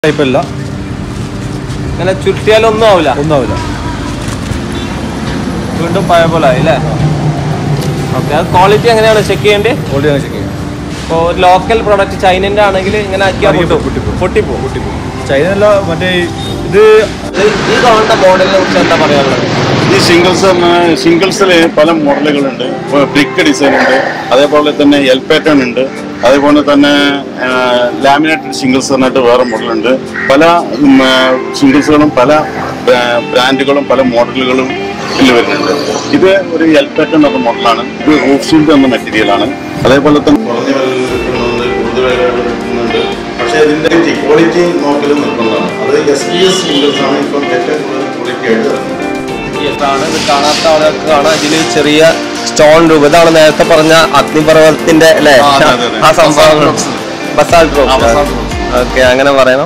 Type അല്ല ഇങ്ങനെ ചുറ്റിയാലൊന്നും ആവില്ല ഒന്നും ആവില്ല വീണ്ടും പഴയ പോലെ ആയി അല്ലേ ഓക്കെ അത് ക്വാളിറ്റി എങ്ങനെയാണ് ചെക്ക് ചെയ്യേണ്ടത് ഓൾറെഡി ചെക്ക് ചെയ്യാം ഇപ്പോൾ ഒരു ലോക്കൽ പ്രൊഡക്റ്റ് ചൈനൻ്റെ ആണെങ്കിൽ ഇങ്ങനെ ആക്കിയാൽ ആണെങ്കിൽ പൊട്ടും പൊട്ടിപ്പോകും. പൊട്ടിപ്പോകും പൊട്ടിപ്പോകും ചൈന അല്ല മറ്റേ ഇത് ഇത് ഈ കാണുന്ന മോഡലിനെ കുറിച്ച് എന്താ പറയാനുള്ളത് ഈ സിംഗിൾസ് സിംഗിൾസിൽ പല മോഡലുകളുണ്ട് ബ്രിക്ക് ഡിസൈൻ ഉണ്ട് അതേപോലെ തന്നെ എൽ പാറ്റേൺ ഉണ്ട് അതേപോലെ തന്നെ ലാമിനേറ്റഡ് സിംഗിൾസ് പറഞ്ഞിട്ട് വേറെ മോഡലുണ്ട് പല സിംഗിൾസുകളും പല ബ്രാൻഡുകളും പല മോഡലുകളും ഇതിൽ വരുന്നുണ്ട് ഇത് ഒരു എൽ പാറ്റേൺ എന്ന മോഡലാണ് ഇത് റൂഫ് ഷീൽഡ് എന്ന മെറ്റീരിയലാണ് അതേപോലെ തന്നെ കുറഞ്ഞ വില കിട്ടുന്നുണ്ട് കൂടുതൽ വില കിട്ടുന്നുണ്ട് പക്ഷേ ഇതിന്റെ ക്വാളിറ്റി നോക്കലും നിർബന്ധമാണ് അത് എസ് ബി എസ് സിംഗിൾസ് ആണ് ഇപ്പം ഏറ്റവും കൂടുതൽ ക്വാളിറ്റി ആയിട്ട് വരുന്നത് ആണ് ഇത് കാണാത്ത ആളുകൾക്ക് കാണാം ഇതിൽ ചെറിയ സ്റ്റോൺ രൂപ ഇതാണ് നേരത്തെ പറഞ്ഞ അഗ്നിപർവ്വതത്തിന്റെ അല്ലേ ആ, അതെ, അതെ, അതെ. ആ സംഭവങ്ങൾ ബസാൽ ആ, basalt ഡ്രോപ്പ് rocks. ഓക്കെ അങ്ങനെ പറയണം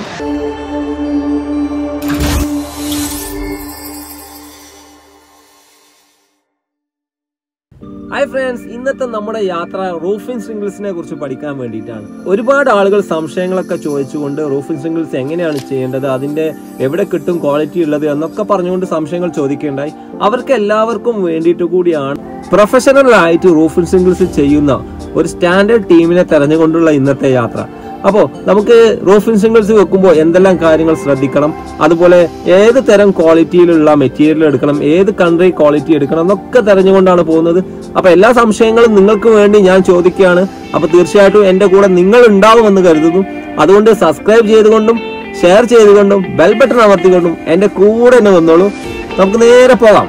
ഹായ് ഫ്രണ്ട്സ് ഇന്നത്തെ നമ്മുടെ യാത്ര റൂഫിംഗ് സ്പ്രിംഗിൾസിനെ കുറിച്ച് പഠിക്കാൻ വേണ്ടിയിട്ടാണ് ഒരുപാട് ആളുകൾ സംശയങ്ങളൊക്കെ ചോദിച്ചുകൊണ്ട് റൂഫിംഗ് സ്പ്രിംഗിൾസ് എങ്ങനെയാണ് ചെയ്യേണ്ടത് അതിന്റെ എവിടെ കിട്ടും ക്വാളിറ്റി ഉള്ളത് എന്നൊക്കെ പറഞ്ഞുകൊണ്ട് സംശയങ്ങൾ ചോദിക്കുകയുണ്ടായി അവർക്ക് എല്ലാവർക്കും വേണ്ടിയിട്ട് കൂടിയാണ് പ്രൊഫഷണൽ ആയിട്ട് റൂഫിംഗ് സ്പ്രിംഗിൾസ് ചെയ്യുന്ന ഒരു സ്റ്റാൻഡേർഡ് ടീമിനെ തെരഞ്ഞുകൊണ്ടുള്ള ഇന്നത്തെ യാത്ര അപ്പോൾ നമുക്ക് റൂഫിംഗ് സിംഗിൾസ് വെക്കുമ്പോൾ എന്തെല്ലാം കാര്യങ്ങൾ ശ്രദ്ധിക്കണം അതുപോലെ ഏത് തരം ക്വാളിറ്റിയിലുള്ള മെറ്റീരിയൽ എടുക്കണം ഏത് കൺട്രി ക്വാളിറ്റി എടുക്കണം എന്നൊക്കെ തെരഞ്ഞുകൊണ്ടാണ് പോകുന്നത് അപ്പോൾ എല്ലാ സംശയങ്ങളും നിങ്ങൾക്ക് വേണ്ടി ഞാൻ ചോദിക്കുകയാണ് അപ്പോൾ തീർച്ചയായിട്ടും എൻ്റെ കൂടെ നിങ്ങൾ ഉണ്ടാവുമെന്ന് കരുതുന്നു അതുകൊണ്ട് സബ്സ്ക്രൈബ് ചെയ്തുകൊണ്ടും ഷെയർ ചെയ്തുകൊണ്ടും ബെൽ ബട്ടൺ അമർത്തിക്കൊണ്ടും എൻ്റെ കൂടെ തന്നെ വന്നോളൂ നമുക്ക് നേരെ പോകാം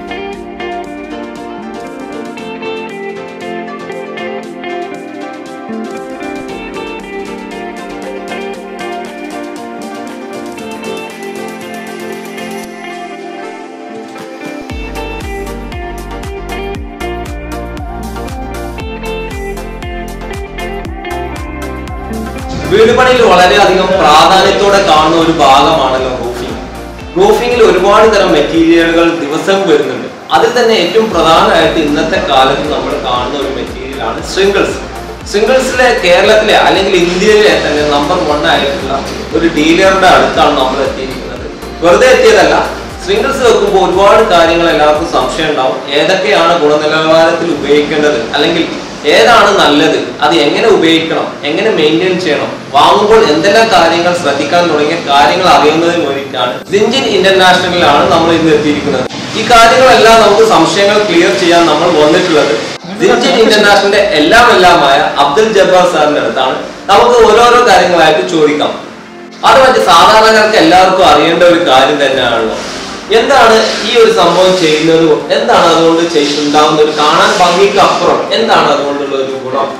വീട് പണിയിൽ വളരെയധികം പ്രാധാന്യത്തോടെ കാണുന്ന ഒരു ഭാഗമാണല്ലോ റൂഫിംഗ് റൂഫിംഗിൽ ഒരുപാട് തരം മെറ്റീരിയലുകൾ ദിവസം വരുന്നുണ്ട് അതിൽ തന്നെ ഏറ്റവും പ്രധാനമായിട്ട് ഇന്നത്തെ കാലത്ത് നമ്മൾ കാണുന്ന ഒരു മെറ്റീരിയലാണ് സ്ട്രിംഗിൾസ് സ്ട്രിംഗിൾസിലെ കേരളത്തിലെ അല്ലെങ്കിൽ ഇന്ത്യയിലെ തന്നെ നമ്പർ വൺ ആയിട്ടുള്ള ഒരു ഡീലറുടെ അടുത്താണ് നമ്മൾ എത്തിയിരിക്കുന്നത് വെറുതെ എത്തിയതല്ല സ്ട്രിംഗിൾസ് വെക്കുമ്പോൾ ഒരുപാട് കാര്യങ്ങൾ എല്ലാവർക്കും സംശയം ഉണ്ടാവും ഏതൊക്കെയാണ് ഗുണനിലവാരത്തിൽ ഉപയോഗിക്കേണ്ടത് അല്ലെങ്കിൽ ഏതാണ് നല്ലത് അത് എങ്ങനെ ഉപയോഗിക്കണം എങ്ങനെ മെയിൻറ്റെയിൻ ചെയ്യണം വാങ്ങുമ്പോൾ എന്തെല്ലാം കാര്യങ്ങൾ ശ്രദ്ധിക്കാൻ തുടങ്ങിയ കാര്യങ്ങൾ അറിയുന്നതിന് വേണ്ടിയിട്ടാണ് സിഞ്ചിൻ ഇന്റർനാഷണലിലാണ് നമ്മൾ ഇന്ന് എത്തിയിരിക്കുന്നത് ഈ കാര്യങ്ങളെല്ലാം നമുക്ക് സംശയങ്ങൾ ക്ലിയർ ചെയ്യാൻ നമ്മൾ വന്നിട്ടുള്ളത് സിഞ്ചിൻ ഇന്റർനാഷണലിന്റെ എല്ലാം എല്ലാമായ അബ്ദുൽ ജബ്ബാർ സാറിന്റെ അടുത്താണ് നമുക്ക് ഓരോരോ കാര്യങ്ങളായിട്ട് ചോദിക്കാം അത് മറ്റേ സാധാരണക്കാർക്ക് എല്ലാവർക്കും അറിയേണ്ട ഒരു കാര്യം തന്നെയാണല്ലോ എന്താണ് ഈ ഒരു സംഭവം ചെയ്യുന്നത് കൊ- എന്താണ് അതുകൊണ്ട് ചെയ്തിട്ടുണ്ടാവുന്ന ഒരു കാണാൻ ഭംഗിക്ക് അപ്പുറം എന്താണ് അതുകൊണ്ടുള്ള ഒരു ഗുണം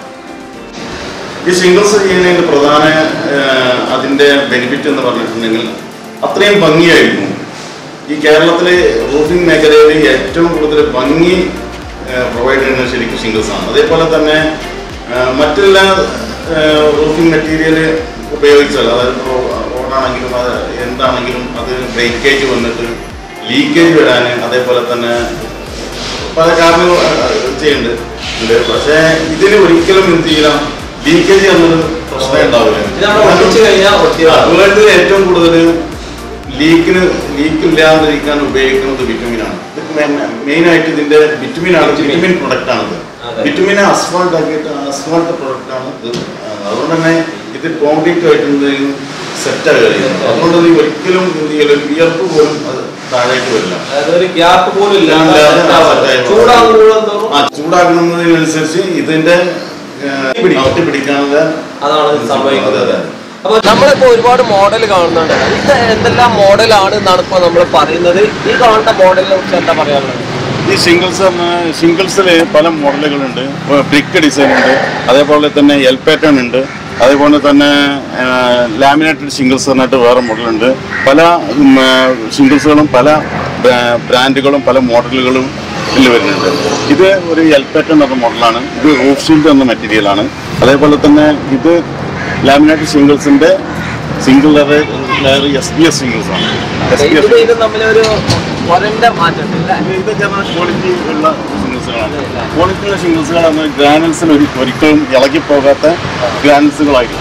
ഈ സിംഗിൾസ് ചെയ്യുന്നതിന്റെ പ്രധാന ഏഹ്, അതിന്റെ ബെനിഫിറ്റ് എന്ന് പറഞ്ഞിട്ടുണ്ടെങ്കിൽ അത്രയും ഭംഗിയായിരുന്നു ഈ കേരളത്തിലെ റൂഫിംഗ് മേഖലയിൽ ഏറ്റവും കൂടുതൽ ഭംഗി പ്രൊവൈഡ് ചെയ്യുന്നത് ശരിക്കും സിംഗിൾസ് ആണ് അതേപോലെ തന്നെ ഏഹ്, മറ്റെല്ലാ റൂഫിംഗ് മെറ്റീരിയൽ ഉപയോഗിച്ചാൽ അതായത് റോഡാണെങ്കിലും അത് എന്താണെങ്കിലും അത് ബ്രേക്കേജ് വന്നിട്ട് ലീക്കേജ് വരാൻ അതേപോലെ തന്നെ പല കാരണങ്ങൾ ചെയ്യുന്നുണ്ട് ഉണ്ട് പക്ഷേ ഇതിന് ഒരിക്കലും എന്ത് ചെയ്യില്ല ലീക്കേജ് എന്നൊരു പ്രശ്നം ഉണ്ടാവില്ല ഇത് നമ്മൾ ഒട്ടിച്ചു കഴിഞ്ഞാൽ ഒട്ടിയതാണ് വേൾഡിൽ ഏറ്റവും കൂടുതൽ ലീക്കിന് ലീക്ക് ഇല്ലാതിരിക്കാൻ ഉപയോഗിക്കുന്നത് വിറ്റമിനാണ് മെയിൻ ആയിട്ട് ഇതിന്റെ വിറ്റമിൻ ആണ് Vitamin. വിറ്റമിൻ പ്രൊഡക്റ്റ് ആണിത് അതെ. വിറ്റമിനെ അസ്ഫാൾട്ട് ആക്കിയിട്ട് അസ്ഫാൾട്ട് പ്രൊഡക്റ്റ് ആണ് ഇത് അതുകൊണ്ട് തന്നെ ഇത് കോൺക്രീറ്റ് ആയിട്ട് എന്തെങ്കിലും സെറ്റ് ആകുകയാണ് അതുകൊണ്ട് നീ ഒരിക്കലും എന്ത് ചെയ്യില്ല വിയർപ്പ് പോലും അത് താഴേക്ക് വരില്ല അതായത് ഒരു ഗ്യാപ്പ് പോലും ഇല്ല ഇല്ലാതെ set ആയി പോകും. ചൂടാകുമ്പോഴും തോറും ആ ചൂടാക്കുന്നതിനനുസരിച്ച് ഇതിന്റെ ഒട്ടി പിടിക്കാനുള്ള അതാണ് സംഭവിക്കുന്നത് അതെ, അതെ. അപ്പൊ നമ്മളിപ്പോ ഒരുപാട് മോഡൽ കാണുന്നുണ്ട് ഇത് എന്തെല്ലാം മോഡലാണ് എന്നാണ് ഇപ്പൊ നമ്മൾ പറയുന്നത് ഈ കാണുന്ന മോഡലിനെ കുറിച്ച് എന്താ പറയാനുള്ളത് ഈ സിംഗിൾസ് സിംഗിൾസിൽ പല മോഡലുകളുണ്ട് ബ്രിക്ക് ഡിസൈൻ ഉണ്ട് അതേപോലെ തന്നെ എൽ പാറ്റേൺ ഉണ്ട് അതേപോലെ തന്നെ ലാമിനേറ്റഡ് സിംഗിൾസ് പറഞ്ഞിട്ട് വേറെ മോഡലുണ്ട് പല സിംഗിൾസുകളും പല ബ്രാൻഡുകളും പല മോഡലുകളും ഇതിൽ വരുന്നുണ്ട് ഇത് ഒരു എൽ പാറ്റേൺ എന്ന മോഡലാണ് ഇത് റൂഫ് ഷീൽഡ് എന്ന മെറ്റീരിയലാണ് അതേപോലെ തന്നെ ഇത് ലാമിനേറ്റഡ് സിംഗിൾസിന്റെ single layer S B S singles ആണ് എസ് ബി ഇത് എസ് ഇത് തമ്മിലൊരു ഒരന്റെ മാറ്റം ഉണ്ട് അല്ലേ ഇതൊക്കെ ക്വാളിറ്റി ഉള്ള സിംഗിൾസുകളാണ് ക്വാളിറ്റി ഉള്ള സിംഗിൾസുകൾ ഗ്രാനൽസിൽ ഒരു ഒരിക്കലും ഇളകി പോകാത്ത ഗ്രാനൽസുകളായിരിക്കും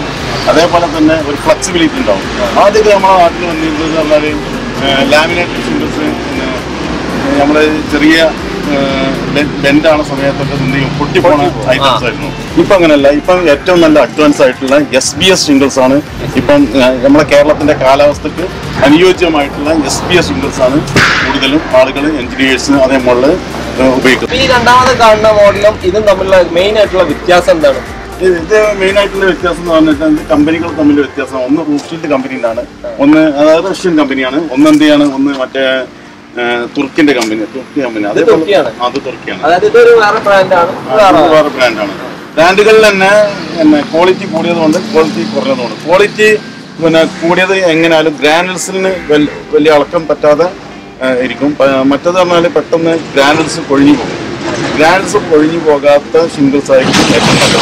അതേപോലെ തന്നെ ഒരു ഫ്ലെക്സിബിലിറ്റി ഉണ്ടാവും ആദ്യമൊക്കെ നമ്മുടെ നാട്ടിൽ വന്നിരുന്നത് പറഞ്ഞാൽ ലാമിനേറ്റഡ് സിംഗിൾസ് പിന്നെ നമ്മുടെ ചെറിയ ബെൻഡാണ് സമയത്തൊക്കെ എന്തെങ്കിലും പൊട്ടിപ്പോണ ഐറ്റംസ് ആയിരുന്നു ഇപ്പൊ അങ്ങനെയല്ല ഇപ്പം ഏറ്റവും നല്ല അഡ്വാൻസ് ആയിട്ടുള്ള എസ് ബി എസ് സിംഗിൾസ് ആണ് ഇപ്പം ഏഹ്, നമ്മുടെ കേരളത്തിന്റെ കാലാവസ്ഥക്ക് അനുയോജ്യമായിട്ടുള്ള എസ് ബി എസ് സിംഗിൾസ് ആണ് കൂടുതലും ആളുകൾ എഞ്ചിനീയേഴ്സ് അതേപോലെ ഉപയോഗിക്കുന്നത് ഈ രണ്ടാമത് കാണുന്ന മോഡലും ഇതും തമ്മിലുള്ള മെയിൻ ആയിട്ടുള്ള വ്യത്യാസം എന്താണ് ഇത് ഇത് മെയിൻ ആയിട്ടുള്ള വ്യത്യാസം എന്ന് പറഞ്ഞിട്ട് കമ്പനികൾ തമ്മിൽ വ്യത്യാസം ഒന്ന് റൂഫ്ഷീൽഡ് കമ്പനിയിലാണ് ഒന്ന് അതായത് റഷ്യൻ കമ്പനിയാണ് ഒന്ന് എന്ത് ചെയ്യാണ് ഒന്ന് മറ്റേ ആ, തുർക്കിന്റെ കമ്പനി തുർക്കി കമ്പനി അതേപോലെ തുർക്കിയാണ്? അത് തുർക്കിയാണ് അതായത് ഇതൊരു വേറെ ബ്രാൻഡാണ് ഇത് വേറെ ബ്രാൻഡാണ് ബ്രാൻഡുകളിൽ തന്നെ പിന്നെ ക്വാളിറ്റി കൂടിയതുകൊണ്ട് ക്വാളിറ്റി കുറഞ്ഞതുകൊണ്ട് ക്വാളിറ്റി പിന്നെ കൂടിയത് എങ്ങനെയാലും ഗ്രാനുൽസിന് വലിയ അളക്കം പറ്റാതെ ആ, ഇരിക്കും പ- മറ്റേത് പറഞ്ഞാൽ പെട്ടെന്ന് ഗ്രാനുൽസ് കൊഴിഞ്ഞു പോകും ഗ്രാനുൽസ് കൊഴിഞ്ഞു പോകാത്ത ഷിംഗിൾസ് ആയിരിക്കും ഏറ്റവും നല്ലത്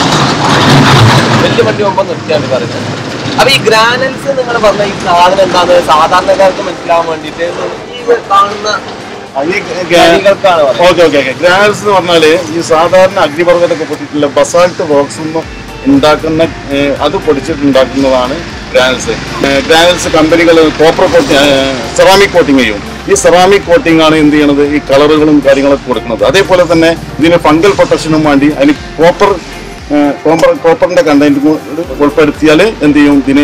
വലിയ വണ്ടി മുമ്പ് നിർത്തിയാണ് പറയുന്നത് അപ്പൊ ഈ ഗ്രാനൽസ് നിങ്ങൾ പറഞ്ഞ ഈ സാധനം എന്താണ് സാധാരണക്കാർക്ക് മനസ്സിലാവാൻ വേണ്ടിയിട്ട് ഈ കാണുന്ന വരികൾക്കാണ് പറയുന്നത്. ഓക്കെ ഓക്കെ ഓക്കെ ഗ്രാനൽസ് എന്ന് പറഞ്ഞാല് ഈ സാധാരണ അഗ്നിപർവ്വതമൊക്കെ പൊട്ടിയിട്ടുള്ള ബസാൾട്ട് റോക്സ് നിന്ന് ഉണ്ടാക്കുന്ന ഏഹ്, അത് പൊടിച്ചിട്ടുണ്ടാക്കുന്നതാണ് ഗ്രാനൽസ് ഗ്രാനൽസ് കമ്പനികൾ കോപ്പർ കോട്ടിങ് സെറാമിക് കോട്ടിങ് ചെയ്യും ഈ സെറാമിക് കോട്ടിംഗ് ആണ് എന്ത് ചെയ്യണത് ഈ കളറുകളും കാര്യങ്ങളൊക്കെ കൊടുക്കുന്നത് അതേപോലെ തന്നെ ഇതിന് ഫംഗൽ പ്രൊട്ടക്ഷനും വേണ്ടി അതിന് കോപ്പർ കോപ്പർ കോപ്പറിന്റെ കണ്ടന്റ് ഉൾപ്പെടുത്തിയാൽ എന്ത് ചെയ്യും ഇതിന്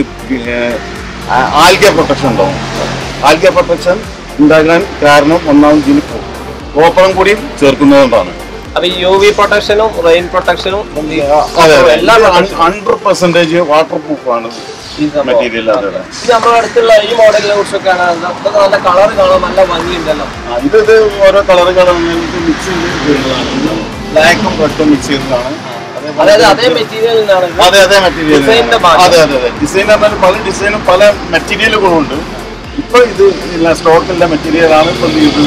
ആൽഗ പ്രൊട്ടക്ഷൻ ഉണ്ടാവും ആൽഗ പ്രൊട്ടക്ഷൻ ഉണ്ടാകാൻ കാരണം ഒന്നാമത് ഇതിന് കോപ്പറും കൂടി ചേർക്കുന്നതുകൊണ്ടാണ് അപ്പൊ ഈ യു വി പ്രൊട്ടക്ഷനും റെയിൻ പ്രൊട്ടക്ഷനും അതെ എല്ലാം ഹൺഡ്രഡ് പെർസെന്റേജ് വാട്ടർ പ്രൂഫ് ആണ് ഈ സംഭവം. മെറ്റീരിയൽ അതെ അതെ ഇത് നമ്മുടെ അടുത്തുള്ള ഈ മോഡലിനെ കുറിച്ചൊക്കെയാണ് ഇതൊക്കെ നല്ല കളർ കാണാൻ നല്ല ഭംഗിയുണ്ടല്ലോ ആ, ഇത് ഇത് ഓരോ കളറുകളാണ് മിക്സ് ചെയ്ത് ബ്ലാക്കും റെഡും മിക്സ് ചെയ്തതാണ് അതായത് അതേ മെറ്റീരിയൽ നിന്നാണ് ഇത്. അതെ അതെ മെറ്റീരിയൽ ഡിസൈനിന്റെ മാറ്റം. അതെ അതെ അതെ ഡിസൈൻ പറഞ്ഞാൽ പല ഡിസൈനും പല മെറ്റീരിയലുകളും ഉണ്ട് ഇപ്പൊ ഇത് സ്റ്റോക്കുള്ള മെറ്റീരിയൽ ആണ് ഇപ്പൊ ഇത്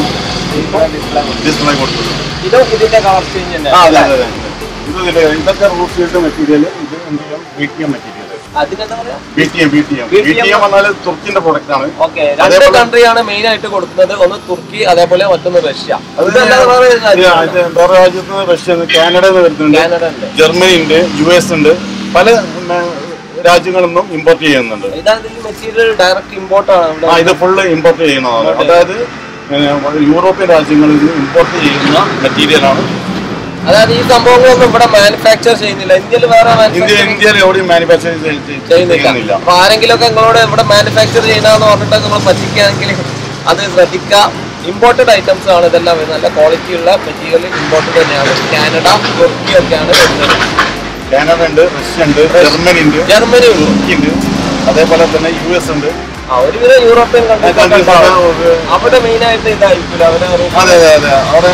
ഡിസ്പ്ലേ കൊടുത്തത് ഇതും ഇതിന്റെ കളർ ചേഞ്ച് തന്നെ ആ അതെ അതെ അതെ ഇത് ഇതിന്റെ ഇതൊക്കെ റൂഫ് ചെയ്ത മെറ്റീരിയൽ ഇത് എന്ത് ചെയ്യാം ബി ടി എം മെറ്റീരിയൽ അതിനെന്താ പറയാ B T M B T M B T M പറഞ്ഞാൽ തുർക്കിന്റെ പ്രൊഡക്റ്റ് ആണ് ഓക്കെ രണ്ട് അതേപോലെ- കൺട്രിയാണ് മെയിൻ ആയിട്ട് കൊടുക്കുന്നത് ഒന്ന് തുർക്കി അതേപോലെ മറ്റൊന്ന് റഷ്യ അത് ഇതല്ലാതെ വേറെ ഏത് ഇത് രാജ്യമാണ്? ഇത് വേറെ രാജ്യത്ത് നിന്ന് റഷ്യ കാനഡ നിന്ന് വരുന്നുണ്ട് കാനഡ ഉണ്ട് ജർമ്മനി ഉണ്ട് യു എസ് ഉണ്ട് പല ഉം, രാജ്യങ്ങളിൽ നിന്നും ഇമ്പോർട്ട് ചെയ്യുന്നുണ്ട് ഇതാണ് ഇതിന്റെ മെറ്റീരിയൽ ഡയറക്റ്റ് ഇമ്പോർട്ട് ആണ് ആ ഇത് ഫുള്ള് ഇമ്പോർട്ട് ചെയ്യുന്നതാണ് അതായത് ഏഹ്, യൂറോപ്യൻ രാജ്യങ്ങളിൽ നിന്ന് ഇമ്പോർട്ട് ചെയ്യുന്ന മെറ്റീരിയലാണ് അതായത് ഈ സംഭവങ്ങളൊന്നും ഇവിടെ മാനുഫാക്ചർ ചെയ്യുന്നില്ല ഇന്ത്യയിൽ വേറെ ഇന്ത്യ manufacturing ഇന്ത്യയിൽ എവിടെയും മാനുഫാക്ചർ ചെയ്യുന്നില്ല ചെയ്യുന്നില്ല അപ്പൊ ആരെങ്കിലും ഒക്കെ നിങ്ങളോട് ഇവിടെ മാനുഫാക്ചർ ചെയ്യുന്നതെന്ന് പറഞ്ഞിട്ട് നമ്മൾ പറ്റിക്കുകയാണെങ്കിൽ അത് ശ്രദ്ധിക്കുക ഇമ്പോർട്ടഡ് ഐറ്റംസ് ആണ് ഇതെല്ലാം വരുന്നത് നല്ല ക്വാളിറ്റി ഉള്ള മെറ്റീരിയൽ ഇമ്പോർട്ടഡ് തന്നെയാണ് കാനഡ തുർക്കി ഒക്കെയാണ് വരുന്നത് കാനഡ ഉണ്ട് റഷ്യ ഉണ്ട് ജർമ്മനി ഉണ്ട് ജർമ്മനി ഉണ്ട് തുർക്കി ഉണ്ട് അതേപോലെ തന്നെ യു എസ് ഉണ്ട് ആ, ഒരുവിധം യൂറോപ്യൻ countries കൺട്രീസ് ഒക്കെ ഒരു- അവിടെ മെയിൻ ആയിട്ട് ഇതായിരിക്കില്ല അവരെ അതെ അതെ അതെ അവിടെ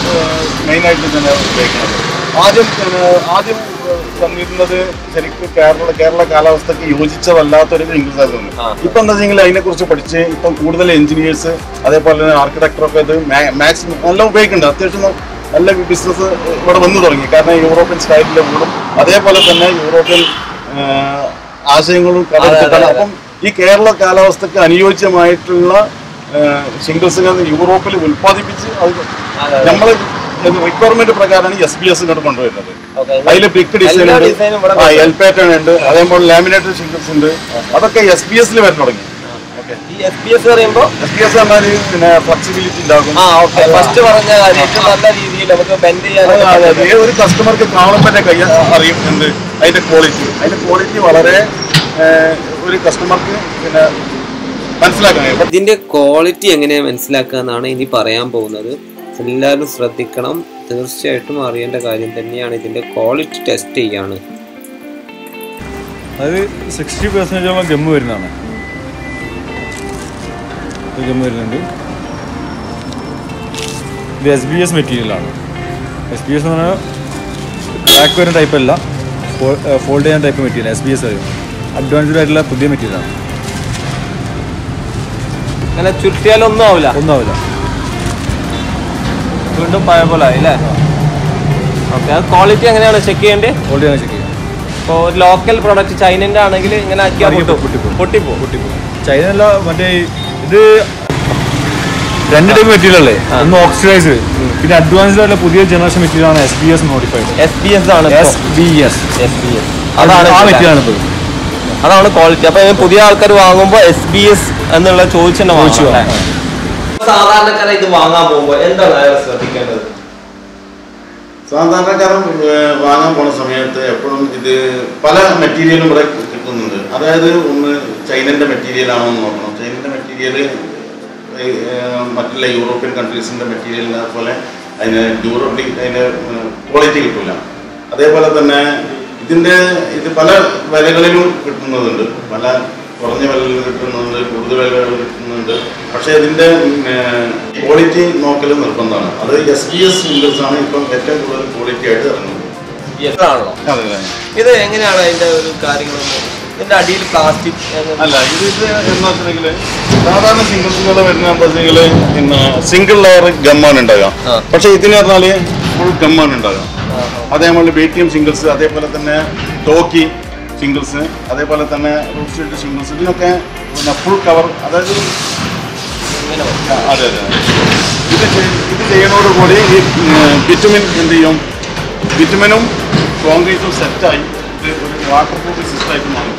മെയിൻ ആയിട്ട് തന്നെ ഉപയോഗിക്കുന്നത് ആദ്യം ഏഹ്, ആദ്യം ഏഹ്, വന്നിരുന്നത് ശരിക്കും കേരള കേരള കാലാവസ്ഥക്ക് യോജിച്ചതല്ലാത്തൊരു ഇംഗ്ലീഷ് ആയിരുന്നു ആ. ഇപ്പൊ എന്താ വെച്ചാൽ അതിനെ കുറിച്ച് പഠിച്ച് ഇപ്പം കൂടുതൽ എഞ്ചിനീയേഴ്സ് അതേപോലെ തന്നെ ആർക്കിടെക്ടറൊക്കെ ഇത് മാക്സിമം നല്ല ഉപയോഗിക്കുന്നുണ്ട് അത്യാവശ്യം നല്ല ബിസിനസ് ഇവിടെ വന്നു തുടങ്ങി കാരണം യൂറോപ്യൻ സ്റ്റൈലിലെ വീടും അതേപോലെ തന്നെ യൂറോപ്യൻ ഏഹ്, ആശയങ്ങളും കടമെടുത്തിട്ടാണ് അതെ. അപ്പം ഈ കേരള കാലാവസ്ഥക്ക് അനുയോജ്യമായിട്ടുള്ള സിംഗിൾസ് യൂറോപ്പിൽ ഉൽപ്പാദിപ്പിച്ച് അത് അതെ, അതെ. നമ്മൾ റിക്വയർമെന്റ് പ്രകാരമാണ് എസ് ബി എസ് ഇങ്ങോട്ട് കൊണ്ടുവരുന്നത് Okay. അതിൽ പിക്ക് ഡിസൈൻ എല്ലാ ഉണ്ട് design ഉം ഇവിടെ ആ എൽ പാറ്റേൺ ഉണ്ട് അതേപോലെ ലാമിനേറ്റഡ് സിംഗിൾസ് ഉണ്ട് അതൊക്കെ എസ് ബി എസിൽ വരാൻ തുടങ്ങി ഈ എസ് പി എസ് പറയുമ്പോൾ എസ് ബി എസ് പറഞ്ഞാൽ പിന്നെ ഫ്ലെക്സിബിലിറ്റി ഉണ്ടാകും ആ ഓക്കെ ഫസ്റ്റ് പറഞ്ഞ കാര്യം ഏറ്റവും നല്ല രീതിയിൽ നമുക്ക് ബെൻഡ് അതെ, അതെ, അതെ. ചെയ്യാൻ ഒരു കസ്റ്റമർക്ക് കാണുമ്പോൾ തന്നെ കൈ അറിയും എന്ത് അതിന്റെ ക്വാളിറ്റി അതിന്റെ ക്വാളിറ്റി വളരെ ഏഹ്, ഒരു കസ്റ്റമർക്ക് പിന്നെ മനസ്സിലാക്കാൻ കഴിയും ഇതിന്റെ ക്വാളിറ്റി എങ്ങനെയാണ് മനസ്സിലാക്കുക എന്നാണ് ഇനി പറയാൻ പോകുന്നത് എല്ലാവരും ശ്രദ്ധിക്കണം തീർച്ചയായിട്ടും അറിയേണ്ട കാര്യം തന്നെയാണ് ഇതിന്റെ ക്വാളിറ്റി ടെസ്റ്റ് ചെയ്യാണ് അത് സിക്സ്റ്റി പെർസെൻറ്റേജോളം ഗമ്മ് വരുന്നതാണ് ഇത് ഗമ്മ് വരുന്നുണ്ട് ഇത് എസ് ബി എസ് മെറ്റീരിയലാണ് എസ് ബി എസ് എന്ന് പറഞ്ഞാൽ ക്രാക്ക് വരുന്ന ടൈപ്പ് അല്ല ഫോൾഡ് ചെയ്യുന്ന type material S B S വരും അഡ്വാൻസ്ഡ് ആയിട്ടുള്ള പുതിയ മെറ്റീരിയലാണ് അങ്ങനെ ചുരുട്ടിയാലൊന്നും ആവില്ല ഒന്നും ആവില്ല വീണ്ടും പഴയ പോലെ ആയി അല്ലേ ഓക്കെ അത് ക്വാളിറ്റി എങ്ങനെയാണ് ചെക്ക് ചെയ്യേണ്ടത് ഫോൾഡ് ചെയ്യാൻ ചെക്ക് ചെയ്യാം ഇപ്പോൾ ഒരു ലോക്കൽ പ്രോഡക്റ്റ് ചൈനൻ്റെ ആണെങ്കിൽ ഇങ്ങനെ ആക്കിയാൽ പൊട്ടും പൊട്ടിപ്പോകും. പൊട്ടിപ്പോ പൊട്ടിപ്പോകും ചൈനല്ല മറ്റേ ഇത് രണ്ട് ടൈപ്പ് മെറ്റീരിയൽ അല്ലേ ഒന്ന് ഓക്സിഡൈസ് പിന്നെ അഡ്വാൻസ്ഡ് ആയിട്ടുള്ള പുതിയ ജനറേഷൻ മെറ്റീരിയൽ ആണ് S B S modified S B S ആണ് S B S S B S അതാണ് ആ മെറ്റീരിയൽ ആണ് ഇപ്പോൾ അതാണ് ക്വാളിറ്റി അപ്പൊ ഞാൻ പുതിയ ആൾക്കാർ വാങ്ങുമ്പോൾ എസ് ബി എസ് എന്നുള്ള ചോദിച്ചു തന്നെ ചോദിച്ചു വാങ്ങണം വാങ്ങണം. അല്ലേ? സാധാരണക്കാരെ ഇത് വാങ്ങാൻ പോകുമ്പോൾ എന്താണ് അയാൾ ശ്രദ്ധിക്കേണ്ടത് സാധാരണക്കാരൻ ഏഹ്, വാങ്ങാൻ പോണ സമയത്ത് എപ്പോഴും ഇത് പല മെറ്റീരിയലും ഇവിടെ കിട്ടുന്നുണ്ട് അതായത് ഒന്ന് ചൈനന്റെ മെറ്റീരിയൽ ആണോ എന്ന് നോക്കണം ചൈനന്റെ മെറ്റീരിയൽ മറ്റുള്ള യൂറോപ്യൻ കൺട്രീസിന്റെ മെറ്റീരിയലിനെ പോലെ അതിന് ഡ്യൂറബിലിറ്റി അതിന് ക്വാളിറ്റി കിട്ടില്ല അതേപോലെ തന്നെ ഇതിന്റെ ഇത് പല വിലകളിലും കിട്ടുന്നതുണ്ട് പല കുറഞ്ഞ വിലയിൽ കിട്ടുന്നുണ്ട് കൂടുതൽ വിലകളിൽ കിട്ടുന്നുണ്ട് പക്ഷേ ഇതിന്റെ ക്വാളിറ്റി നോക്കൽ നിർബന്ധമാണ് അത് എസ് ബി എസ് സിംഗിൾസ് ആണ് ഇപ്പം ഏറ്റവും കൂടുതൽ ക്വാളിറ്റി ആയിട്ട് ഇറങ്ങുന്നത് ആണല്ലോ അതെ അതെ ഇത് എങ്ങനെയാണ് അതിന്റെ ഒരു കാര്യങ്ങളൊന്നും ഇതിന്റെ അടിയിൽ പ്ലാസ്റ്റിക് അല്ല ഇത് ഇത് എന്ന് വെച്ചിട്ടുണ്ടെങ്കിൽ സാധാരണ സിംഗിൾസുകൾ വരുന്ന ബസ്സുകൾ പിന്നെ സിംഗിൾ ലെയർ ഗമ്മാണ് ഉണ്ടാകുക ആ. പക്ഷെ ഇതിന് പറഞ്ഞാൽ ഫുൾ ഗമ്മാണ് ഉണ്ടാകുക അതേപോലെ ബി ടി എം സിംഗിൾസ് അതേപോലെ തന്നെ ടോക്കി സിംഗിൾസ് അതേപോലെ തന്നെ റൂഫ് ഷീൽഡ് സിംഗിൾസ് ഇതിനൊക്കെ പിന്നെ ഫുൾ കവർ അതായത് ഇങ്ങനെ ആ, അതെ അതെ ഇത് ചെയ്- ഇത് ചെയ്യുന്നതോടുകൂടി ഈ ബിറ്റുമിൻ എന്ത് ചെയ്യും ബിറ്റുമിനും കോൺക്രീറ്റും സെറ്റായി ഇത് ഒരു വാട്ടർ പ്രൂഫ് സിസ്റ്റമായിട്ട് മാറും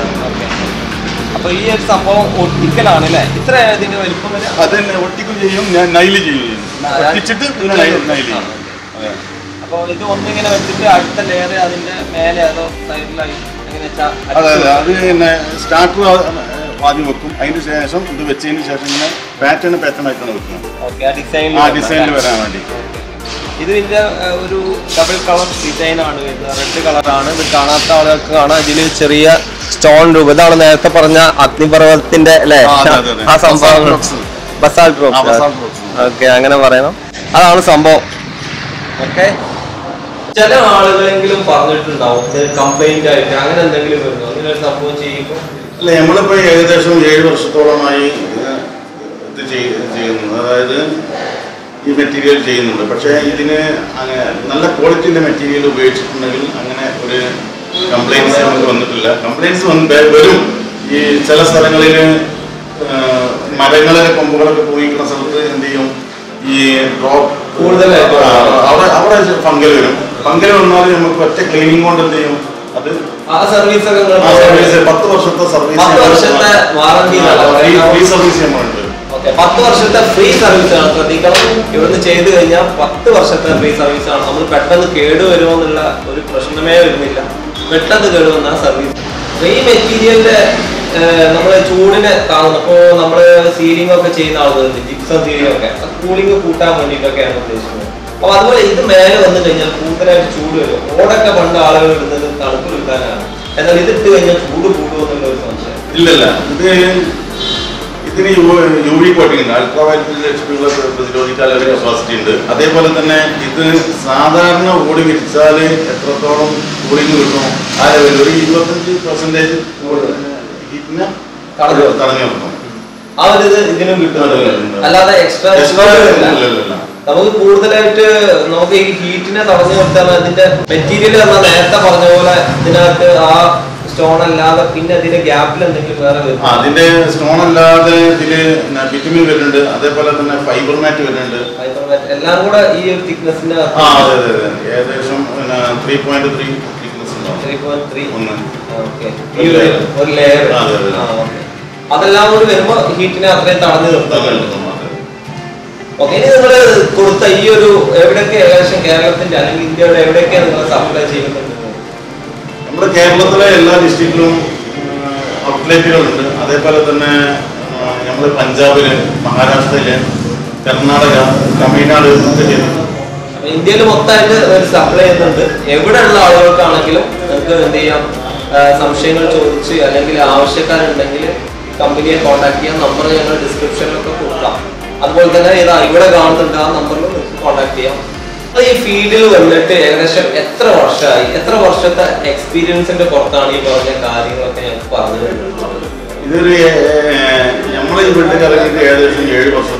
അപ്പൊ ഈ ഒരു സംഭവം ഒട്ടിക്കലാണ് അല്ലേ ഇത്ര ഇതിന്റെ വലിപ്പം വരെ അത് തന്നെ ഒട്ടിക്കും ചെയ്യും ഞാൻ നൈല് ചെയ്യും ഒട്ടിച്ചിട്ട് പിന്നെ നൈ- നൈല് ചെയ്യും അതെ അപ്പൊ ഇത് ഒന്നിങ്ങനെ വെച്ചിട്ട് അടുത്ത ലെയർ അതിന്റെ മേലെ അതോ സൈഡിലായി എങ്ങനെ വെച്ചാ അതെ അതെ അത് പിന്നെ സ്റ്റാർട്ടർ ആദ്യം വെക്കും അതിന് ശേഷം ഇത് വെച്ചതിന് ശേഷം ഇങ്ങനെ പാറ്റേൺ പാറ്റേൺ ആയിട്ടാണ് വെക്കുന്നത് ഓക്കെ ആ ഡിസൈനിൽ ആ ഡിസൈനിൽ വരാൻ വേണ്ടി ഇത് ഇതിന്റെ ഏഹ്, ഒരു ഡബിൾ കളർ ഡിസൈൻ ആണ് വരുന്നത് റെഡ് കളറാണ് ഇത് കാണാത്ത ആളുകൾക്ക് കാണാം ഇതിൽ ചെറിയ സ്റ്റോൺ രൂപം ഇതാണ് നേരത്തെ പറഞ്ഞ അഗ്നിപർവ്വതത്തിന്റെ അല്ലേ ആ, അതെ, അതെ, അതെ. ആ സംഭവം Basalt rocks. ബസാൽ ആ, ഡ്രോപ്സ് basalt rocks. ഓക്കെ അങ്ങനെ പറയണം അതാണ് സംഭവം ഓക്കെ ചില ആളുകളെങ്കിലും പറഞ്ഞിട്ടുണ്ടാവും കംപ്ലൈന്റ് ആയിട്ട് അങ്ങനെ എന്തെങ്കിലും വരുന്നു അങ്ങനെ ഒരു സംഭവം ചെയ്യുമ്പോൾ അല്ല നമ്മളിപ്പോ ഏകദേശം ഏഴ് വർഷത്തോളമായി ഇത് ഇത് ചെയ്- ചെയ്യുന്നു അതായത് ഈ മെറ്റീരിയൽ ചെയ്യുന്നുണ്ട് പക്ഷേ ഇതിന് അങ്ങനെ നല്ല ക്വാളിറ്റിന്റെ മെറ്റീരിയൽ ഉപയോഗിച്ചിട്ടുണ്ടെങ്കിൽ അങ്ങനെ ഒരു കംപ്ലൈൻസ് നമുക്ക് വന്നിട്ടില്ല കംപ്ലൈൻസ് വന്ന് വരും ഈ ചില സ്ഥലങ്ങളിൽ മരങ്ങളെ കൊമ്പുകളൊക്കെ പോയിക്കുന്ന സ്ഥലത്ത് എന്ത് ചെയ്യും ഈ ഡ്രോപ്പ് കൂടുതലായിട്ട് ആ, അവിടെ അവിടെ ഫംഗൽ വരും ഫംഗൽ വന്നാൽ നമുക്ക് ഒറ്റ ക്ലീനിങ് കൊണ്ട് എന്ത് ചെയ്യും അത് ആ സർവീസ് ഒക്കെ നിങ്ങൾ ആ സർവീസ് പത്ത് വർഷത്തെ സർവീസ് പത്ത് വർഷത്തെ warranty ആണ് പറയുന്നത്. ഫ്രീ സർവീസ് നമ്മളുണ്ട് ഓക്കെ പത്ത് വർഷത്തെ ഫ്രീ സർവീസ് ആണ് ശ്രദ്ധിക്കണം ഇവിടുന്ന് ചെയ്തു കഴിഞ്ഞാൽ പത്ത് വർഷത്തെ ഫ്രീ സർവീസ് ആണ് നമ്മൾ പെട്ടെന്ന് കേടുവരുമോ എന്നുള്ള ഒരു പ്രശ്നമേ വരുന്നില്ല പെട്ടെന്ന് കേടുവന്ന സർവീസ് ഈ മെറ്റീരിയലിന്റെ നമ്മൾ ചൂടിനെ താങ്ങുന്നു അപ്പോൾ നമ്മൾ സീലിംഗ് ഒക്കെ ചെയ്യുന്ന ആളുകളുണ്ട് ജിപ്സം സീലിംഗ് ഒക്കെ കൂളിംഗ് കൂട്ടാൻ വേണ്ടിയിട്ടൊക്കെയാണ് ഉദ്ദേശിക്കുന്നത് അപ്പൊ അതുപോലെ ഇത് മേലെ വന്നു കഴിഞ്ഞാൽ കൂടുതലായിട്ട് ചൂട് വരും ഓടൊക്കെ പണ്ട് ആളുകൾ ഇടുന്നത് തണുപ്പ് കിട്ടാനാണ് എന്നാൽ ഇത് ഇട്ട് കഴിഞ്ഞാൽ ചൂട് കൂടുമോ എന്നുള്ള ഒരു സംശയം ഇല്ലല്ല ഇത് ഇതിന് യു വി കോട്ടിംഗ് ഉണ്ട് അൾട്രാവയലറ്റ് ലക്ഷ്മിയുള്ള പ്രതിരോധിക്കാൻ ഒരു കപ്പാസിറ്റി ഉണ്ട് അതേപോലെ തന്നെ ഇത് സാധാരണ ഓടി വിരിച്ചാൽ എത്രത്തോളം കൂളിംഗ് കിട്ടും ആ ലെവലിൽ ഒരു ഇരുപത്തഞ്ച് പെർസെൻറ്റേജ് ഹീറ്റിനെ തടഞ്ഞു നിർത്തും. തടഞ്ഞു നിർത്തും ആ ഒരു ഇത് ഇതിനും കിട്ടുന്നുണ്ട് ഉണ്ട്. അല്ലാതെ എക്സ്ട്രാ Extra ഇല്ലല്ല. നമുക്ക് കൂടുതലായിട്ട് നമുക്ക് ഈ ഹീറ്റിനെ തടഞ്ഞു നിർത്താൻ അതിന്റെ മെറ്റീരിയൽ പറഞ്ഞാൽ നേരത്തെ പറഞ്ഞ പോലെ ഇതിനകത്ത് ആ സ്റ്റോൺ അല്ലാതെ പിന്നെ അതിന്റെ ഗ്യാപ്പിൽ എന്തെങ്കിലും വേറെ വരും ആ, അതിന്റെ സ്റ്റോൺ അല്ലാതെ ഇതില് ബിറ്റുമിൻ വരുന്നുണ്ട് അതേപോലെ തന്നെ ഫൈബർ മാറ്റ് വരുന്നുണ്ട് Fibermat എല്ലാം കൂടെ ഈ ഒരു തിക്നെസിന്റെ ആ അതെ അതെ അതെ ഏകദേശം ത്രീ പോയിന്റ് ത്രീ തിക്നെസ് ഉണ്ടാവും ത്രീ പോയിന്റ് ത്രീ ഒന്ന് ഓക്കെ ഈ ഒരു ഒരു ലെയർ ആ, അതെ, അതെ. അതെല്ലാം കൂടി വരുമ്പോ ഹീറ്റിനെ അത്രയും തടഞ്ഞു നിർത്തുന്നുണ്ട് ഓക്കെ ഇനി നിങ്ങൾ കൊടുത്ത ഈ ഒരു എവിടെയൊക്കെ ഏകദേശം കേരളത്തിന്റെ അല്ലെങ്കിൽ ഇന്ത്യയുടെ എവിടെയൊക്കെ നിങ്ങൾ സപ്ലൈ ചെയ്യുന്നുണ്ട് നമ്മുടെ കേരളത്തിലെ എല്ലാ ഡിസ്ട്രിക്റ്റിലും ഔട്ട്ലെറ്റുകളുണ്ട് അതേപോലെ തന്നെ നമ്മൾ പഞ്ചാബില് മഹാരാഷ്ട്രയില് കർണാടക തമിഴ്നാട് ഒക്കെ ചെയ്യുന്നുണ്ട് അപ്പൊ ഇന്ത്യയിൽ മൊത്തമായിട്ട് ഒരു സപ്ലൈ ചെയ്യുന്നുണ്ട് എവിടെയുള്ള ആളുകൾക്കാണെങ്കിലും നിങ്ങൾക്ക് എന്ത് ചെയ്യാം ആ, സംശയങ്ങൾ ചോദിച്ച് അല്ലെങ്കിൽ ആവശ്യക്കാരുണ്ടെങ്കിൽ കമ്പനിയെ കോൺടാക്ട് ചെയ്യാം നമ്പർ ഞങ്ങൾ ഡിസ്ക്രിപ്ഷനിലൊക്കെ കൊടുക്കാം അതുപോലെ തന്നെ ഇതാ ഇവിടെ കാണുന്നുണ്ട് ആ നമ്പറിൽ നിങ്ങൾക്ക് കോൺടാക്ട് ചെയ്യാം അപ്പൊ ഈ ഫീൽഡിൽ വന്നിട്ട് ഏകദേശം എത്ര വർഷമായി എത്ര വർഷത്തെ എക്സ്പീരിയൻസിന്റെ പുറത്താണ് ഈ പറഞ്ഞ കാര്യങ്ങളൊക്കെ ഞങ്ങൾക്ക് പറഞ്ഞു തരുന്നത് ഇതൊരു ഏഹ്, നമ്മളെ ഈ വീട്ടിൽ ഇറങ്ങിയിട്ട് ഏകദേശം ഏഴ് വർഷം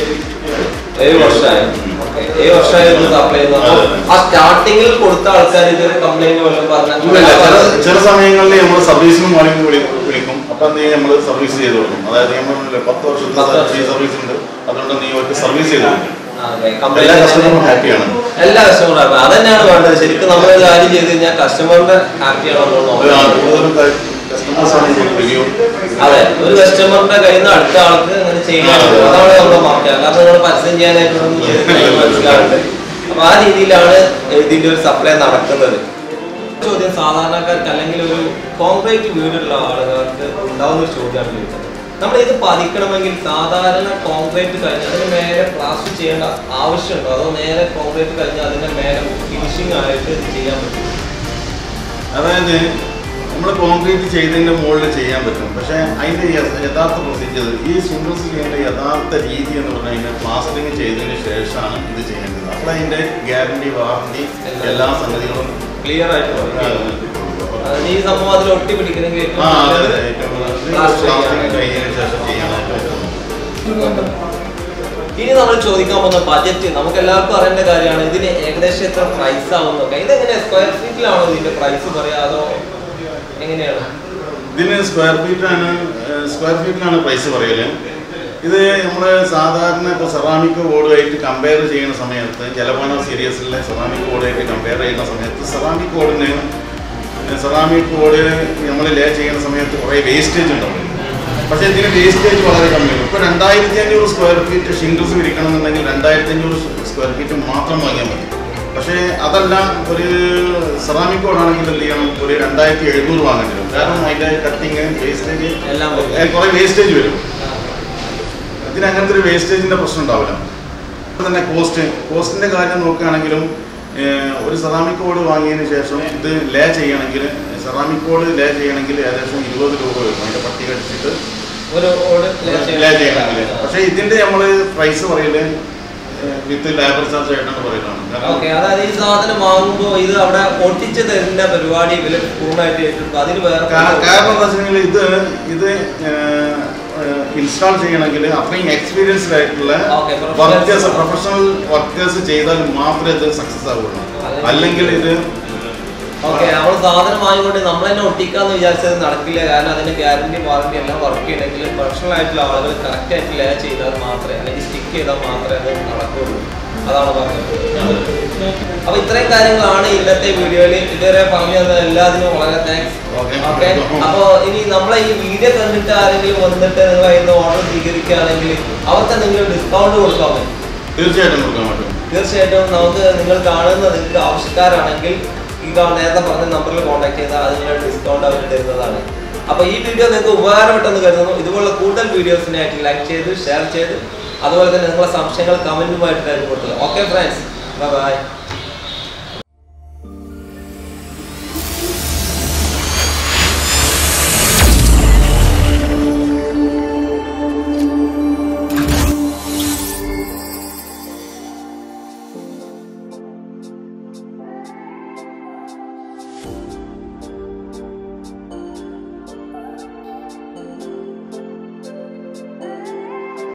ഏഴ് വർഷമായി Okay. ഏഴ് വർഷമായി ഇത് സപ്ലൈ ചെയ്യുന്നത് അപ്പൊ ആ സ്റ്റാർട്ടിങ്ങിൽ കൊടുത്ത ആൾക്കാർ ഇതൊരു കംപ്ലൈന്റ് വല്ലതും ഇല്ല, ചില പറഞ്ഞാൽ ചില സമയങ്ങളിൽ നമ്മൾ സർവീസിനും വേണമെങ്കിൽ വിളി- വിളിക്കും അപ്പൊ നീ നമ്മൾ സർവീസ് ചെയ്ത് കൊടുക്കും അതായത് നമ്മൾ പത്ത് വർഷത്തെ പത്ത് വർഷം. ഫ്രീ സർവീസ് ഉണ്ട് അതുകൊണ്ട് നീ അവർക്ക് സർവീസ് ചെയ്ത് കൊടുക്കും ആ, അതെ. എല്ലാ Complaint കസ്റ്റമറും ഹാപ്പിയാണ് എല്ലാ കസ്റ്റമറും ഹാപ്പി അതന്നെയാണ് വേണ്ടത് ശരിക്കും നമ്മൾ ഒരു കാര്യം ചെയ്ത് കഴിഞ്ഞാൽ കസ്റ്റമറിന്റെ ഹാപ്പിയാണ് നമ്മൾ അത് നോക്കുന്നത് കൂടുതലും കസ്റ്റമേഴ്സ് ആണ് ഇതിന്റെ റിവ്യൂ അതെ ഒരു കസ്റ്റമറിന്റെ കയ്യിൽ നിന്ന് അടുത്ത ആൾക്ക് അങ്ങനെ ചെയ്യാനുണ്ട് അതാണ് നമ്മുടെ മാർക്കറ്റ് അല്ലാതെ നിങ്ങൾ പരസ്യം ചെയ്യാനായിട്ടൊന്നും ചെയ്തിട്ടില്ല, മനസ്സിലാവുന്നുണ്ട് അപ്പൊ ആ രീതിയിലാണ് ഇതിന്റെ ഒരു സപ്ലൈ നടക്കുന്നത് ചോദ്യം സാധാരണക്കാർക്ക് അല്ലെങ്കിൽ ഒരു കോൺക്രീറ്റ് വീടുള്ള ആളുകൾക്ക് ഉണ്ടാവുന്ന ഒരു ചോദ്യമാണ് ചോദിച്ചത് നമ്മൾ ഇത് പതിക്കണമെങ്കിൽ സാധാരണ കോൺക്രീറ്റ് കഴിഞ്ഞ് അതിന് മേലെ പ്ലാസ്റ്റർ ചെയ്യേണ്ട ആവശ്യമുണ്ടോ അതോ നേരെ കോൺക്രീറ്റ് കഴിഞ്ഞ് അതിന്റെ മേലെ ഫിനിഷിംഗ് ആയിട്ട് ഇത് ചെയ്യാൻ പറ്റും അതായത് നമ്മൾ കോൺക്രീറ്റ് ചെയ്തതിന്റെ മുകളിൽ ചെയ്യാൻ പറ്റും പക്ഷേ അതിന്റെ യ- യഥാർത്ഥ പ്രൊസീജിയർ ഈ സിംഗിൾസ് ചെയ്യേണ്ട യഥാർത്ഥ രീതി എന്ന് പറഞ്ഞു കഴിഞ്ഞാൽ പ്ലാസ്റ്ററിങ് ചെയ്തതിന് ശേഷമാണ് ഇത് ചെയ്യേണ്ടത് അപ്പോൾ അതിന്റെ ഗ്യാരണ്ടി വാറണ്ടി എല്ലാ സംഗതികളും ക്ലിയർ ആയിട്ട് പറയും ആ, അതിന് ഈ സംഭവം അതിൽ ഒട്ടി പിടിക്കണമെങ്കിൽ ഏറ്റവും ആ അതെ നല്ലത് അതെ ഏറ്റവും കൂടുതൽ പ്ലാസ്റ്റർ പ്ലാസ്റ്ററിങ് ചെയ്യാനായിട്ട്. കഴിഞ്ഞതിന് ശേഷം ചെയ്യാനായിട്ട് പറ്റും ഇനി നമ്മൾ ചോദിക്കാൻ പോകുന്ന ബജറ്റ് നമുക്ക് എല്ലാവർക്കും അറിയേണ്ട കാര്യമാണ് ഇതിന് ഏകദേശം എത്ര പ്രൈസ് ആവുന്നൊക്കെ ഇതെങ്ങനെ സ്ക്വയർ ഫീറ്റിലാണോ ഇതിന്റെ പ്രൈസ് പറയാ അതോ എങ്ങനെയാണ് ഇതിന് സ്ക്വയർ ഫീറ്റാണ് സ്ക്വയർ ഫീറ്റിലാണ് പ്രൈസ് പറയല് ഇത് നമ്മൾ സാധാരണ ഇപ്പോൾ സെറാമിക് ബോർഡുമായിട്ട് കമ്പയർ ചെയ്യുന്ന സമയത്ത് ജലപാന സീരീസിലെ സെറാമിക് ബോർഡുമായിട്ട് കമ്പയർ ചെയ്യുന്ന സമയത്ത് സെറാമിക് ബോർഡിന് സെറാമിക് ബോർഡ് നമ്മൾ ലേ ചെയ്യുന്ന സമയത്ത് കുറേ വേസ്റ്റേജ് ഉണ്ടാവും പക്ഷേ ഇതിന് വേസ്റ്റേജ് വളരെ കമ്മിയാണ് ഇപ്പോൾ രണ്ടായിരത്തി അഞ്ഞൂറ് സ്ക്വയർ ഫീറ്റ് ഷിംഗിൾസ് വിരിക്കണമെന്നുണ്ടെങ്കിൽ രണ്ടായിരത്തി അഞ്ഞൂറ് സ്ക്വയർ ഫീറ്റ് മാത്രം വാങ്ങിയാൽ മതി പക്ഷേ അതല്ല ഒരു സെറാമിക് ബോർഡാണെങ്കിൽ എന്ത് ചെയ്യണം ഒരു രണ്ടായിരത്തി എഴുന്നൂറ് വാങ്ങേണ്ടി വരും കാരണം അതിൻ്റെ കട്ടിങ് വേസ്റ്റേജ് എല്ലാം വരും. കുറേ വേസ്റ്റേജ് വരും ഇതിന് അങ്ങനത്തെ ഒരു വേസ്റ്റേജിന്റെ പ്രശ്നം ഉണ്ടാവില്ല അതുപോലെ തന്നെ കോസ്റ്റ് കോസ്റ്റിന്റെ കാര്യം നോക്കുകയാണെങ്കിലും ഏഹ്, ഒരു സെറാമിക് ബോർഡ് വാങ്ങിയതിന് ശേഷം ഇത് ലേ ചെയ്യണമെങ്കിൽ സെറാമിക് ബോർഡ് ലേ ചെയ്യണമെങ്കിൽ ഏകദേശം ഇരുപത് രൂപ വരും അതിന്റെ പട്ടിക അടിച്ചിട്ട് ഒരു ഓട് ലേ ചെയ്യണമെങ്കിൽ പക്ഷേ ഇതിന്റെ നമ്മൾ പ്രൈസ് പറയല് വിത്ത് ലേബർ ചാർജ് ആയിട്ടാണ് പറയുന്നത് ഓക്കെ കാരണം അതായത് ഈ സാധനം വാങ്ങുമ്പോൾ ഇത് അവിടെ ഒട്ടിച്ച് തരുന്ന പരിപാടി ഇവര് പൂർണ്ണമായിട്ട് ഏറ്റെടുക്കും അതിന് വേറെ കാ- കാരണം എന്താ വെച്ചിട്ടുണ്ടെങ്കിൽ ഇത് ഇത് ഇൻസ്റ്റാൾ ചെയ്യണമെങ്കിൽ അത്രയും എക്സ്പീരിയൻസ്ഡ് ആയിട്ടുള്ള Okay, professionals. Workers professional workers ചെയ്താൽ മാത്രമേ ഇത് സക്സസ് ആവുള്ളൂ അല്ലെങ്കിൽ ഇത് ഓക്കെ നമ്മൾ സാധനം വാങ്ങിക്കൊണ്ട് നമ്മൾ തന്നെ ഒട്ടിക്കാന്ന് വിചാരിച്ചത് നടക്കില്ല കാരണം അതിന്റെ ഗ്യാരണ്ടി വാറണ്ടി എല്ലാം വർക്ക് ചെയ്യണമെങ്കിൽ പ്രൊഫഷണൽ ആയിട്ടുള്ള ആളുകൾ കറക്റ്റ് ആയിട്ട് ലേ ചെയ്താൽ മാത്രമേ അല്ലെങ്കിൽ സ്റ്റിക്ക് ചെയ്താൽ മാത്രമേ അത് നടക്കുള്ളൂ അതാണ് പറഞ്ഞത് അപ്പൊ ഇത്രയും കാര്യങ്ങളാണ് ഇന്നത്തെ വീഡിയോയിൽ ഇതുവരെ പറഞ്ഞു തന്ന എല്ലാത്തിനും വളരെ താങ്ക്സ് Okay. ഓക്കെ അപ്പൊ ഇനി നമ്മളെ ഈ വീഡിയോ കണ്ടിട്ട് ആരെങ്കിലും വന്നിട്ട് നിങ്ങൾ അതിന് ഓർഡർ സ്വീകരിക്കുകയാണെങ്കിൽ അവർക്ക് എന്തെങ്കിലും ഡിസ്കൗണ്ട് കൊടുക്കാൻ പറ്റും തീർച്ചയായിട്ടും കൊടുക്കാൻ പറ്റും തീർച്ചയായിട്ടും നമുക്ക് നിങ്ങൾ കാണുന്ന നിങ്ങൾക്ക് ആവശ്യക്കാരാണെങ്കിൽ ഈ കാ- നേരത്തെ പറഞ്ഞ നമ്പറിൽ കോൺടാക്ട് ചെയ്താൽ അതിനുള്ള ഡിസ്കൗണ്ട് അവർ തരുന്നതാണ് അപ്പോൾ ഈ വീഡിയോ നിങ്ങൾക്ക് ഉപകാരപ്പെട്ടെന്ന് കരുതുന്നു ഇതുപോലുള്ള കൂടുതൽ വീഡിയോസിനായിട്ട് ലൈക്ക് ചെയ്ത് ഷെയർ ചെയ്ത് അതുപോലെ തന്നെ നിങ്ങളുടെ സംശയങ്ങൾ കമൻറ്റുമായിട്ട് രേഖപ്പെടുത്തുക ഓക്കെ ഫ്രണ്ട്സ് ബൈ